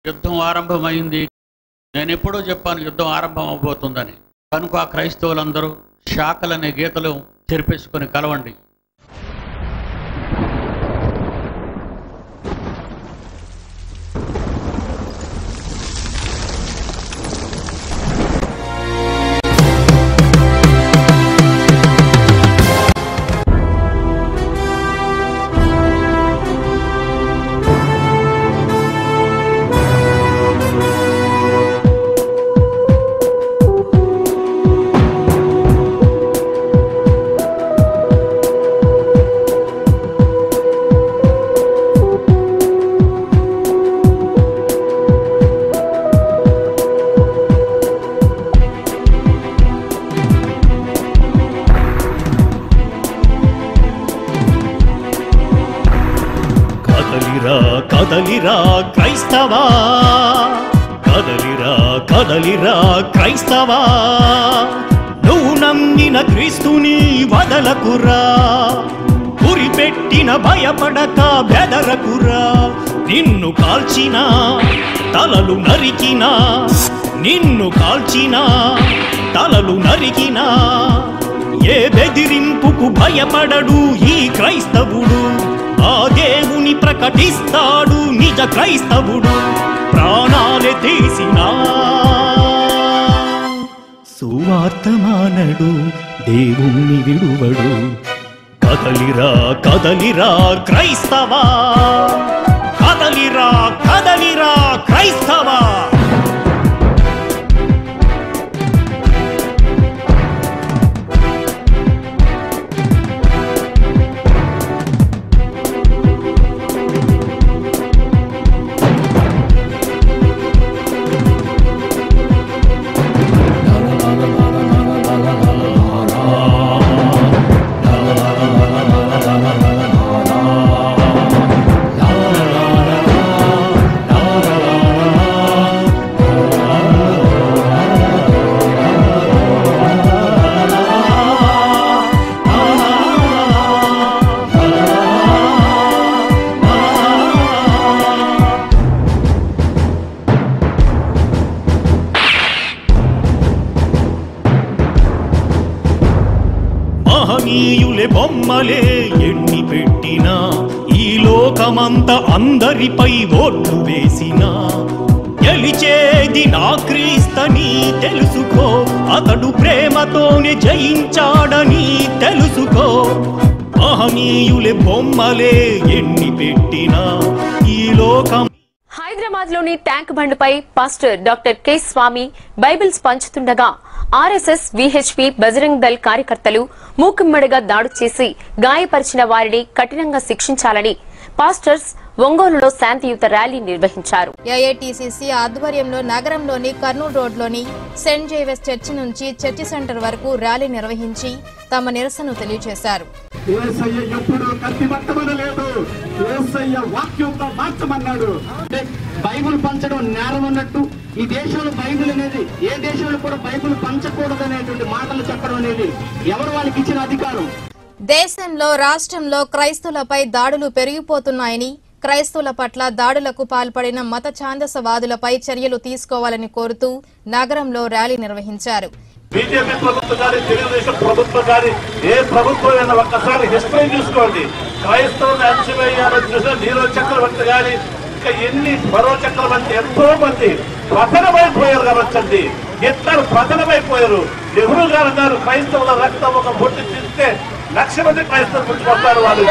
యుద్ధం ఆరంభమైంది నేను ఎప్పుడూ చెప్పాను యుద్ధం ఆరంభం అవబోతుందని కనుక ఆ క్రైస్తవులందరూ శాఖలనే గీతలు చెరిపేసుకొని కలవండి కదలిరా కదలిరా క్రైస్తవా కదలిరా కదలిరా క్రైస్తవా నువ్వు నమ్మిన క్రీస్తుని వదలకురా గురిపెట్టిన భయపడక బెదరకురా నిన్ను కాల్చిన తలలు నరికినా నిన్ను కాల్చిన తలలు నరికినా ఏ బెదిరింపుకు భయపడడు ఈ క్రైస్తవుడు ఆ దేవుని ప్రకటిస్తాడు నిజ క్రైస్తవుడు ప్రాణాలే తీసినా సువార్తమానడు దేవుణ్ణి విడువడు కదలిరా కదలిరా క్రైస్తవా కదలిరా కదలిరా క్రైస్తవా మహనీయులే బొమ్మలే ఎన్ని పెట్టినా ఈ లోకమంత అందరిపై ఓట్లు వేసినా గెలిచేది నా క్రీస్తని తెలుసుకో అతడు ప్రేమతోనే జయించాడని తెలుసుకో మహనీయులే బొమ్మలే ఎన్ని పెట్టినా ఈ లోకం హైదరాబాద్ లోని ట్యాంక్ బండ్పై pastor doctor K Swami Bibles పంచుతుండగా ఆర్ఎస్ఎస్ విహెచ్పి బజరంగ్ దళ్ కార్యకర్తలు మూకుమ్మడిగా దాడి చేసి గాయపరిచిన వారిని కఠినంగా శిక్షించాలని పాస్టర్స్ ఒంగోలులో శాంతియుత ర్యాలీ నిర్వహించారు ఏఐటీసీసీ ఆధ్వర్యంలో నగరంలోని కర్నూలు రోడ్లోని సెంట్ జేవియస్ చర్చి నుంచి చర్చి సెంటర్ వరకు ర్యాలీ నిర్వహించి తమ నిరసన తెలియజేశారు ఏసయ్య ఎప్పుడు కత్తి పట్టమనలేదు ఏసయ్య వాక్యంతో మార్చమన్నాడు అంటే బైబిల్ పంచడం నేరం అన్నట్టు ఈ దేశంలో బైబిల్ అనేది ఏ దేశంలో కూడా బైబిల్ పంచకూడదు అనేటువంటి మాటలు చెప్పడం అనేది ఎవరు వాళ్ళకి ఇచ్చిన అధికారం దేశంలో రాష్ట్రంలో క్రైస్తవులపై దాడులు పెరిగిపోతున్నాయని క్రైస్తవుల పట్ల దాడులకు పాల్పడిన మత ఛాందసవాదులపై చర్యలు తీసుకోవాలని కోరుతూ నగరంలో ర్యాలీ నిర్వహించారు బీజేపీ ప్రభుత్వం కానీ తెలుగుదేశం ప్రభుత్వం కానీ ఏ ప్రభుత్వం అయినా ఒక్కసారి హిస్టరీ చూసుకోండి క్రైస్తవుని అణచివేయాలని చూసిన నీరో చక్రవర్తి కానీ ఇంకా ఎన్ని మరో చక్రవర్తి ఎంతో మంది పతనమైపోయారు కావచ్చండి ఇద్దరు పతనమైపోయారు నెహ్రూ గారు గారు క్రైస్తవుల రక్తం ఒక బొట్టు తీస్తే లక్ష మంది క్రైస్తవులు పుట్టుకొస్తారు వాళ్ళు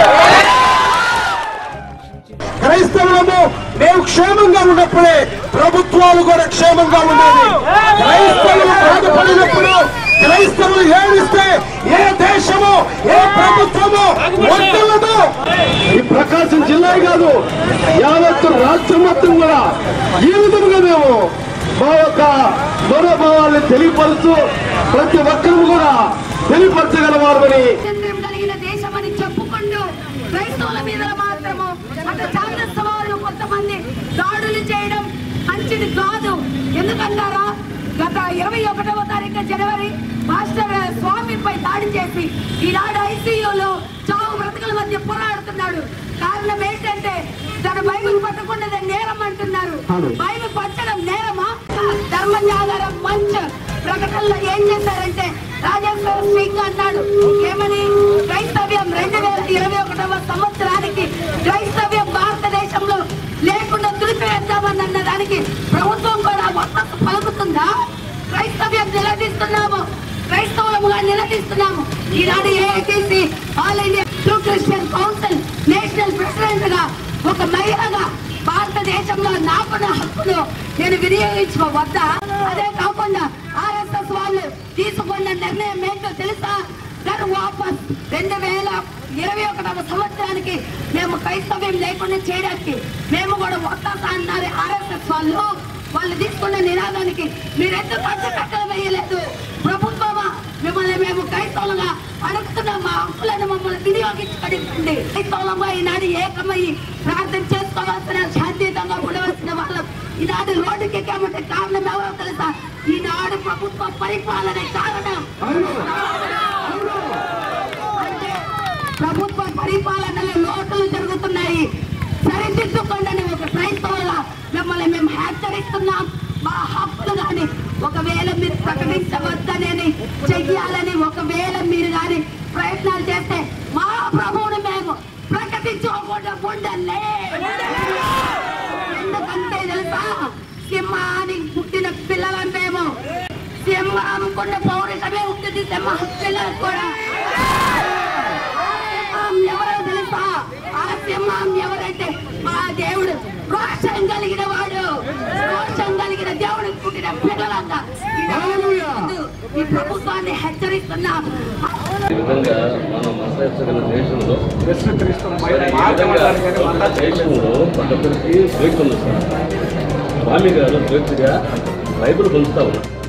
క్రైస్తవులము మేము క్షేమంగా ఉన్నప్పుడే ప్రభుత్వాలు కూడా క్షేమంగా ఉండేది క్రైస్తవులు బాధపడినప్పుడు క్రైస్తవులు ఏడిస్తే ఏ దేశము ఏ ప్రభుత్వము వద్దలదు ఈ ప్రకాశం జిల్లా కాదు యావత్తు రాష్ట్రం మొత్తం కూడా ఈ విధముగా మేము మా యొక్క మనోభావాన్ని తెలియపరుస్తూ ప్రతి ఒక్కరు కూడా తెలియపరచగలవారని స్వాతంత్ర్యం కలిగిన దేశమని చెప్పుకుంటూ క్రైస్తవుల మీద మాత్రము అటు ఛాందస్స వాళ్ళు కొంతమంది దాడులు చేయడం మంచిది కాదు ఎందుకంటారా గత ఇరవై ఒకటవ తారీఖు జనవరి మాస్టర్ స్వామిపై దాడి చేసి ఈనాడు ఐసీయూలో చావు బ్రతుకుల మధ్య పోరాడుతున్నాడు కారణం ఏంటంటే తన బైబిల్ పట్టకుండా నేరం అంటున్నారు బైబిల్ పంచడం నేరమా ధర్మ న్యాగారం మంచ్ ప్రకటనలో ఏం చేశారంటే రాజేశ్వర సింగ్ అన్నాడు ఏమని క్రైస్తవ్యం రెండు వేల ఇరవై ఒకటవ సంవత్సరానికి క్రైస్తవ్యం భారతదేశంలో లేకుండా తులిపివేద్దామని అన్న దానికి ప్రభుత్వం కూడా వద్దకు పలుకుతుందా క్రైస్తవ్యం నిలదీస్తున్నాము క్రైస్తవులముగా నిలదీస్తున్నాము ఈనాడు AITC all India true Christian council national president గా ఒక మహిళగా భారతదేశంలో నాకున్న హక్కును నేను వినియోగించుకోవద్దా అదే కాకుండా ఆర్ఎస్ఎస్ వాళ్ళు తీసుకున్న నిర్ణయం ఏంటో తెలుసా దాని వాపస్ రెండు వేల ఇరవై ఒకటవ సంవత్సరానికి మేము క్రైస్తవ్యం లేకుండా చేయడానికి మేము కూడా వస్తాసా అన్నారు ఆర్ఎస్ఎస్ వాళ్ళు వాళ్ళు తీసుకున్న నినాదానికి మీరు ఎందుకు అడ్డకట్టలు వేయలేదు ప్రభుత్వమా మిమ్మల్ని మేము క్రైస్తవులుగా అడుగుతున్నాం మా హక్కులను మమ్మల్ని వినియోగించుకోండి క్రైస్తవులమా ఈనాడు ఏకమయ్యి ప్రార్థన చేసుకోవాల్సిన శాంతియుతంగా ఉండవలసిన వాళ్ళం ఈనాడు రోడ్డుకి ఎక్కామంటే కారణం ఎవరో తెలుసా ఈనాడు ప్రభుత్వ పరిపాలన కారణం అంటే ప్రభుత్వ పరిపాలనలో లోటులు జరుగుతున్నాయి సరిదిద్దుకోండి ఒక క్రైస్తవులుగా మిమ్మల్ని మేము హెచ్చరిస్తున్నాం మా హక్కులు కానీ ఒకవేళ మీరు ప్రకటించవద్దనని చెయ్యాలని ఒకవేళ మీరు కానీ ప్రయత్నాలు చేస్తే మా ప్రభువుని మేము ప్రకటించుకోకుండా ఉండలే ఎందుకంటే తెలుసా సింహానికి పుట్టిన పిల్లలం మేము సింహంకున్న పౌరుషమే ఉంటుంది సింహ పిల్లలకు కూడా సింహం ఎవరో తెలుసా ఆ సింహం ఎవరైతే మా దేవుడు రోషం కలిగిన వాడు రోషం కలిగిన దేవుడికి పుట్టిన పిల్లలంతా ఈ ప్రభుత్వాన్ని హెచ్చరిస్తున్నాం ఈ విధంగా మనం మతస్థిర దేశంలో ఈ విధంగా మన దేశంలో ప్రతి ఒక్కరికి స్వేచ్ఛ ఉంది సార్ స్వామి గారు స్వేచ్ఛగా బైబిల్ పొందుతా ఉన్నారు